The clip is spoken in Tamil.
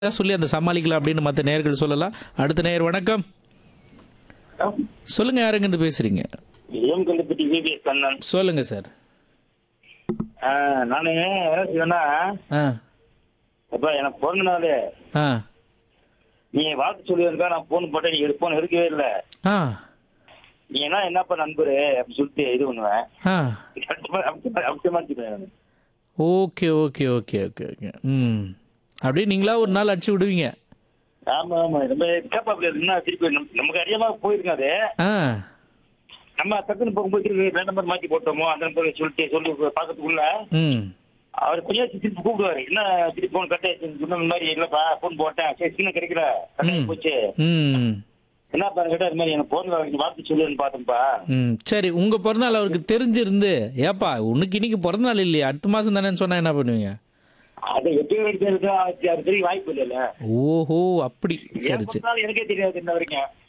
சொல்லி அந்த சமாளிக்கலாம் அப்படின்னு மற்ற நேயர்கள் சொல்லலாம் அடுத்த நேயர் வணக்கம் சொல்லுங்க யாருங்க இருந்து பேசுறீங்க எம் கல்லுப்பட்டி விபிஎஸ் கண்ணன் சொல்லுங்க சார் நானு என்ன செய்வேன்னா ஆ அப்ப எனக்கு பிறந்த நாள் ஆ நீ வாழ்த்து சொல்லியிருக்கா நான் போன் போட்டேன் நீ போன் எடுக்கவே இல்லை ஆ நீ என்ன என்னப்பா நண்பரு அப்படின்னு சொல்லிட்டு இது பண்ணுவேன் ஆ அவசியமாச்சுப்பேன் okay okay okay okay okay ம் அப்படியே நீங்களா ஒரு நாள் அடிச்சு விடுவீங்க ஆமா ஆமா நம்ம கேப்பா என்ன திருப்பி நம்ம- நமக்கு அறியாம போயிருக்கோம் அது ஆ நம்ம டக்குன்னு போகும்போது திருப்பி ரெண்டு நம்பர் மாத்தி போட்டோமோ அந்த நம்பர் சொல்லிட்டு சொல்லி பார்க்கறதுக்குள்ள ம் அவர் கொஞ்சம் திருப்பி கூப்பிடுவாரு என்ன திருப்பி போன் கட் ஆயிடுச்சு சொன்ன மாதிரி இல்லப்பா போன் போட்டேன் சரி சின்ன கிடைக்கல கட் ஆகி போச்சு ம் என்ன பாருங்க கேட்டா இது மாதிரி எனக்கு போன் வாழ்த்து சொல்லுன்னு பார்த்தேன்ப்பா ம் சரி உங்க பிறந்தநாள் அவருக்கு தெரிஞ்சிருந்து ஏப்பா உனக்கு இன்னைக்கு பிறந்தநாள் இல்லையா அடுத்த மாசம் தானேன்னு சொன்னா என்ன பண்ணுவீங்க அதை எப்பயும் எடுக்கிறது அது தெரிய வாய்ப்பு இல்லைல்ல ஓஹோ அப்படி சரி என் சரி பிறந்தநாள் எனக்கே தெரியாது இன்ன வரைக்கும்